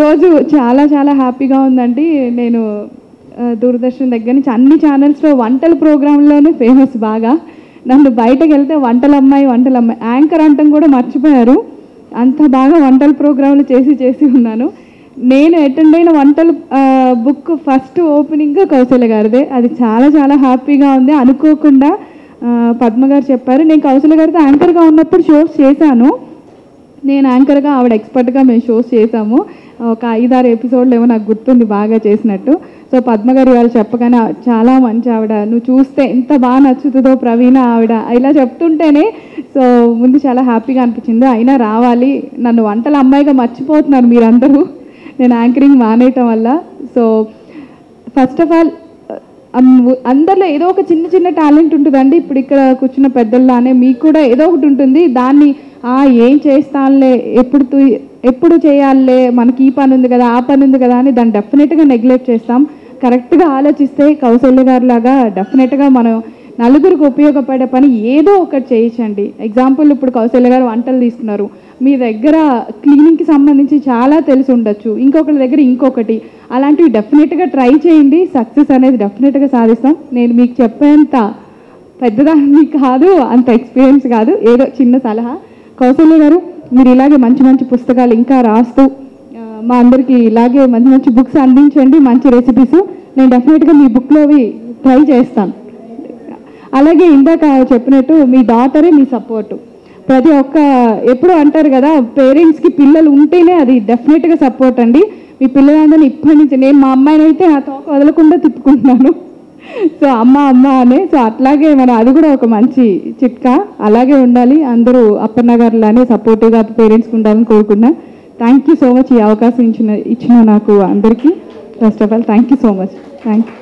ఈరోజు చాలా చాలా హ్యాపీగా ఉందండి నేను ఆ, దూరదర్శన్ దగ్గర నుంచి అన్ని ఛానల్స్లో వంటల ప్రోగ్రాంలోనే ఫేమస్ బాగా నన్ను బయటకు వెళ్తే వంటల అమ్మాయి వంటల అమ్మాయి యాంకర్ అంటం కూడా మర్చిపోయారు అంత బాగా వంటల ప్రోగ్రాంలు చేసి చేసి ఉన్నాను నేను అటెండ్ అయిన వంటల బుక్ ఫస్ట్ ఓపెనింగ్ కౌశల్య గారిదే అది చాలా చాలా హ్యాపీగా ఉంది అనుకోకుండా ఆ, పద్మ గారు చెప్పారు నేను కౌశల్య గారితో యాంకర్గా ఉన్నప్పుడు షోస్ చేశాను నేను యాంకర్గా ఆవిడ ఎక్స్పర్ట్గా మేము షోస్ చేసాము ఒక ఐదారు ఎపిసోడ్లు ఏమో నాకు గుర్తుంది బాగా చేసినట్టు సో పద్మ గారు వాళ్ళు చెప్పగానే చాలా మంచి ఆవిడ నువ్వు చూస్తే ఎంత బాగా నచ్చుతుందో ప్రవీణ ఆవిడ ఇలా చెప్తుంటేనే సో ముందు చాలా హ్యాపీగా అనిపించింది అయినా రావాలి నన్ను వంటల అమ్మాయిగా మర్చిపోతున్నారు మీరందరూ నేను యాంకరింగ్ మానేయటం వల్ల so first of all um- అందరిలో ఏదో ఒక చిన్న చిన్న టాలెంట్ ఉంటుందండి ఇప్పుడు ఇక్కడ కూర్చున్న పెద్దల్లానే మీకు కూడా ఏదో ఒకటి ఉంటుంది దాన్ని ఆ ఏం చేస్తానులే ఎప్పుడు తు- ఎప్పుడు చేయాలే మనకి ఈ పని ఉంది కదా ఆ పని ఉంది కదా అని దాన్ని డెఫినెట్గా నెగ్లెక్ట్ చేస్తాం కరెక్ట్గా ఆలోచిస్తే కౌశల్య గారి లాగా డెఫినెట్గా మనం నలుగురికి ఉపయోగపడే పని ఏదో ఒకటి చేయించండి ఎగ్జాంపుల్ ఇప్పుడు కౌశల్య గారు వంటలు తీసుకున్నారు మీ దగ్గర క్లీనింగ్కి సంబంధించి చాలా తెలిసి ఉండొచ్చు ఇంకొకరి దగ్గర ఇంకొకటి అలాంటివి డెఫినెట్గా ట్రై చేయండి సక్సెస్ అనేది డెఫినెట్గా సాధిస్తాం నేను మీకు చెప్పేంత పెద్దదాన్ని కాదు అంత ఎక్స్పీరియన్స్ కాదు ఏదో చిన్న సలహా కౌశల్య గారు మీరు ఇలాగే మంచి మంచి పుస్తకాలు ఇంకా రాస్తూ ఆ, మా అందరికీ ఇలాగే మంచి మంచి బుక్స్ అందించండి మంచి రెసిపీస్ నేను డెఫినెట్గా మీ బుక్లోవి ట్రై చేస్తాను అలాగే ఇందాక చెప్పినట్టు మీ డాటరే మీ సపోర్టు ప్రతి ఒక్క ఎప్పుడు అంటారు కదా పేరెంట్స్కి పిల్లలు ఉంటేనే అది డెఫినెట్గా సపోర్ట్ అండి మీ పిల్లలందరినీ ఇప్పటి నుంచి నేను మా అమ్మాయిని అయితే ఆ తోక వదలకుండా తిప్పుకుంటున్నాను సో అమ్మ అమ్మ అనే సో అట్లాగే మనం అది కూడా ఒక మంచి చిట్కా అలాగే ఉండాలి అందరూ అప్పన్న గారిలానే సపోర్టివ్గా పేరెంట్స్కి ఉండాలని కోరుకున్నా థ్యాంక్ యూ సో మచ్ ఈ అవకాశం ఇచ్చిన ఇచ్చిన నాకు అందరికీ first of all thank you so much thank you